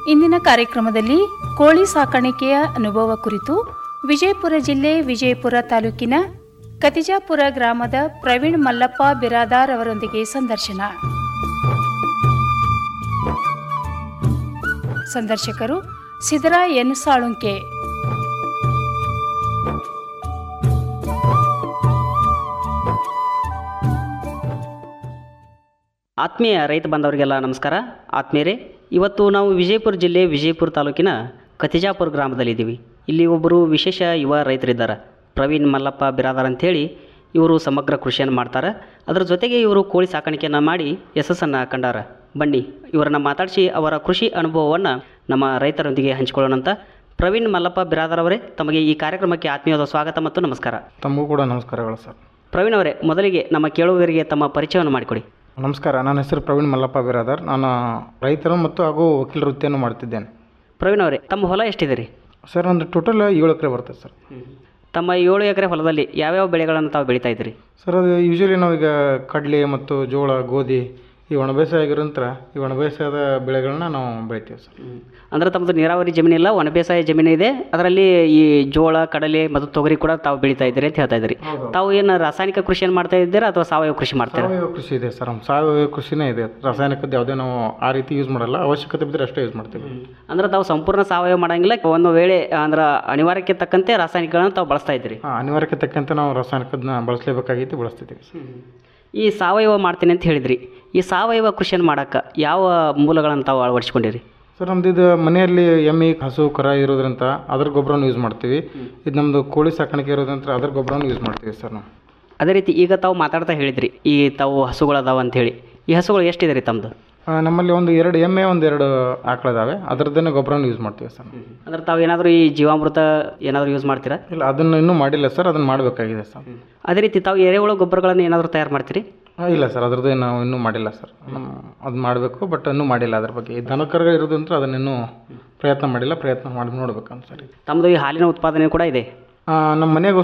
ಇಂದಿನ ಕಾರ್ಯಕ್ರಮದಲ್ಲಿ ಕೋಳಿ ಸಾಕಾಣಿಕೆಯ ಅನುಭವ ಕುರಿತು ವಿಜಯಪುರ ಜಿಲ್ಲೆ ವಿಜಯಪುರ ತಾಲೂಕಿನ ಕತಿಜಾಪುರ ಗ್ರಾಮದ ಪ್ರವೀಣ್ ಮಲ್ಲಪ್ಪ ಬಿರಾದಾರ್ ಅವರೊಂದಿಗೆ ಸಂದರ್ಶನ ಸಂದರ್ಶಕರು ಸಿದ್ದರಾ ಎನ್ ಸಾಳುಂಕೆ ಆತ್ಮೀಯ ರೈತ ಬಾಂಧವರಿಗೆಲ್ಲ ನಮಸ್ಕಾರ ಆತ್ಮೀಯರೇ ಇವತ್ತು ನಾವು ವಿಜಯಪುರ ಜಿಲ್ಲೆ ವಿಜಯಪುರ ತಾಲೂಕಿನ ಕತಿಜಾಪುರ ಗ್ರಾಮದಲ್ಲಿದ್ದೀವಿ ಇಲ್ಲಿ ಒಬ್ಬರು ವಿಶೇಷ ಯುವ ರೈತರಿದ್ದಾರೆ ಪ್ರವೀಣ್ ಮಲ್ಲಪ್ಪ ಬಿರಾದಾರ್ ಅಂಥೇಳಿ ಇವರು ಸಮಗ್ರ ಕೃಷಿಯನ್ನು ಮಾಡ್ತಾರೆ ಅದರ ಜೊತೆಗೆ ಇವರು ಕೋಳಿ ಸಾಕಾಣಿಕೆಯನ್ನು ಮಾಡಿ ಯಶಸ್ಸನ್ನು ಕಂಡಾರ ಬನ್ನಿ ಇವರನ್ನು ಮಾತಾಡಿಸಿ ಅವರ ಕೃಷಿ ಅನುಭವವನ್ನು ನಮ್ಮ ರೈತರೊಂದಿಗೆ ಹಂಚಿಕೊಳ್ಳೋಣಂತ ಪ್ರವೀಣ್ ಮಲ್ಲಪ್ಪ ಬಿರಾದಾರ್ ಅವರೇ ತಮಗೆ ಈ ಕಾರ್ಯಕ್ರಮಕ್ಕೆ ಆತ್ಮೀಯವಾದ ಸ್ವಾಗತ ಮತ್ತು ನಮಸ್ಕಾರ ತಮಗೂ ಕೂಡ ನಮಸ್ಕಾರಗಳು ಸರ್ ಪ್ರವೀಣ್ ಅವರೇ ಮೊದಲಿಗೆ ನಮ್ಮ ಕೇಳುಗರಿಗೆ ತಮ್ಮ ಪರಿಚಯವನ್ನು ಮಾಡಿಕೊಡಿ ನಮಸ್ಕಾರ ನನ್ನ ಹೆಸರು ಪ್ರವೀಣ್ ಮಲ್ಲಪ್ಪ ಬಿರಾದರ್ ನಾನು ರೈತರು ಮತ್ತು ಹಾಗೂ ವಕೀಲ ವೃತ್ತಿಯನ್ನು ಮಾಡ್ತಿದ್ದೇನೆ ಪ್ರವೀಣ್ ಅವರೇ ತಮ್ಮ ಹೊಲ ಎಷ್ಟಿದೆ ರೀ ಸರ್ ಒಂದು ಟೋಟಲ್ ಏಳು ಎಕರೆ ಬರ್ತದೆ ಸರ್ ತಮ್ಮ ಏಳು ಎಕರೆ ಹೊಲದಲ್ಲಿ ಯಾವ್ಯಾವ ಬೆಳೆಗಳನ್ನು ತಾವು ಬೆಳೀತಾ ಇದ್ದೀರಿ ಸರ್ ಅದು ಯೂಶ್ವಲಿ ನಾವೀಗ ಕಡಲೆ ಮತ್ತು ಜೋಳ ಗೋಧಿ ಈ ಒಣ ಬೇಸಾಯ ಆಗಿರೋಂಥ ಈ ಒಣ ಬೇಸಾಯದ ಬೆಳೆಗಳನ್ನ ನಾವು ಬೆಳಿತೀವಿ ಸರ್ ಅಂದ್ರೆ ತಮ್ಮದು ನೀರಾವರಿ ಜಮೀನಿಲ್ಲ ಒಣ ಬೇಸಾಯ ಜಮೀನು ಇದೆ ಅದರಲ್ಲಿ ಈ ಜೋಳ ಕಡಲೆ ಮತ್ತು ತೊಗರಿ ಕೂಡ ತಾವು ಬೆಳೀತಾ ಇದ್ದೀರಿ ಅಂತ ಹೇಳ್ತಾ ಇದ್ದೀರಿ ತಾವು ಏನು ರಾಸಾಯನಿಕ ಕೃಷಿಯನ್ನು ಮಾಡ್ತಾ ಇದ್ದೀರಾ ಅಥವಾ ಸಾವಯವ ಕೃಷಿ ಮಾಡ್ತೀರಾ ಸಾವಯವ ಕೃಷಿ ಇದೆ ಸರ್ ನಮ್ಮ ಸಾವಯವ ಕೃಷಿನೇ ಇದೆ ರಾಸಾಯನಿಕದ್ದು ಯಾವುದೇ ನಾವು ಆ ರೀತಿ ಯೂಸ್ ಮಾಡಲ್ಲ ಅವಶ್ಯಕತೆ ಬಿದ್ದರೆ ಅಷ್ಟೇ ಯೂಸ್ ಮಾಡ್ತೀವಿ ಅಂದ್ರೆ ತಾವು ಸಂಪೂರ್ಣ ಸಾವಯವ ಮಾಡಂಗಿಲ್ಲ ಒಂದು ವೇಳೆ ಅಂದ್ರೆ ಅನಿವಾರ್ಯಕ್ಕೆ ತಕ್ಕಂತೆ ರಾಸಾಯನಿಕಗಳನ್ನು ತಾವು ಬಳಸ್ತಾ ಇದ್ದೀರಿ ಹಾಂ ಅನಿವಾರ್ಯಕ್ಕೆ ತಕ್ಕಂತೆ ನಾವು ರಾಸಾಯನಿಕದನ್ನ ಬಳಸಲೇಬೇಕಾಗಿತ್ತು ಬಳಸ್ತಿದ್ದೀವಿ ಸರ್ ಈ ಸಾವಯವ ಮಾಡ್ತೀನಿ ಅಂತ ಹೇಳಿದ್ರಿ ಈ ಸಾವಯವ ಕೃಷಿಯನ್ನು ಮಾಡೋಕ್ಕೆ ಯಾವ ಮೂಲಗಳನ್ನು ತಾವು ಅಳವಡಿಸ್ಕೊಂಡಿರಿ ಸರ್ ನಮ್ದು ಇದು ಮನೆಯಲ್ಲಿ ಎಮ್ಮೆ ಹಸು ಕರ ಇರೋದ್ರಿಂದ ಅದ್ರ ಗೊಬ್ಬರವನ್ನು ಯೂಸ್ ಮಾಡ್ತೀವಿ ಇದು ನಮ್ಮದು ಕೋಳಿ ಸಾಕಾಣಿಕೆ ಇರೋದ್ರಿಂದ ಅದ್ರ ಗೊಬ್ಬರವನ್ನು ಯೂಸ್ ಮಾಡ್ತೀವಿ ಸರ್ ನಾವು ಅದೇ ರೀತಿ ಈಗ ತಾವು ಮಾತಾಡ್ತಾ ಹೇಳಿದ್ರಿ ಈ ತಾವು ಹಸುಗಳದಾವ ಅಂಥೇಳಿ ಈ ಹಸುಗಳು ಎಷ್ಟಿದೆ ರೀ ತಮ್ಮದು ಆ, ನಮ್ಮಲ್ಲಿ ಒಂದು ಎರಡು ಎಮ್ಮೆ ಒಂದು ಎರಡು ಆಕಳಿದಾವೆ ಅದರದ್ದೇನೆ ಗೊಬ್ಬರವನ್ನು ಯೂಸ್ ಮಾಡ್ತೀವಿ ಸರ್ ನಾವು. ಅಂದ್ರೆ ತಾವು ಏನಾದರೂ ಈ ಜೀವಾಮೃತ ಏನಾದರೂ ಯೂಸ್ ಮಾಡ್ತೀರಾ ಇಲ್ಲ ಅದನ್ನು ಇನ್ನೂ ಮಾಡಿಲ್ಲ ಸರ್ ಅದನ್ನು ಮಾಡಬೇಕಾಗಿದೆ ಸರ್ ಅದೇ ರೀತಿ ತಾವು ಎರೆಹುಳು ಗೊಬ್ಬರಗಳನ್ನು ಏನಾದರೂ ತಯಾರು ಮಾಡ್ತೀರಿ ಆ, ಇಲ್ಲ ಸರ್ ಅದ್ರದ್ದು ನಾವು ಇನ್ನೂ ಮಾಡಿಲ್ಲ ಸರ್ ಅದು ಮಾಡಬೇಕು ಬಟ್ ಇನ್ನೂ ಮಾಡಿಲ್ಲ ಅದ್ರ ಬಗ್ಗೆ ಈ ದನಕರುಗಳು ಇರೋದಂತ ಅದನ್ನಿನ್ನೂ ಪ್ರಯತ್ನ ಮಾಡಿಲ್ಲ ಪ್ರಯತ್ನ ಮಾಡಿ ನೋಡ್ಬೇಕಂತ ಸರಿ ತಮ್ಮದು ಈ ಹಾಲಿನ ಉತ್ಪಾದನೆ ಕೂಡ ಇದೆ ನಮ್ಮ ಮನೆಗೆ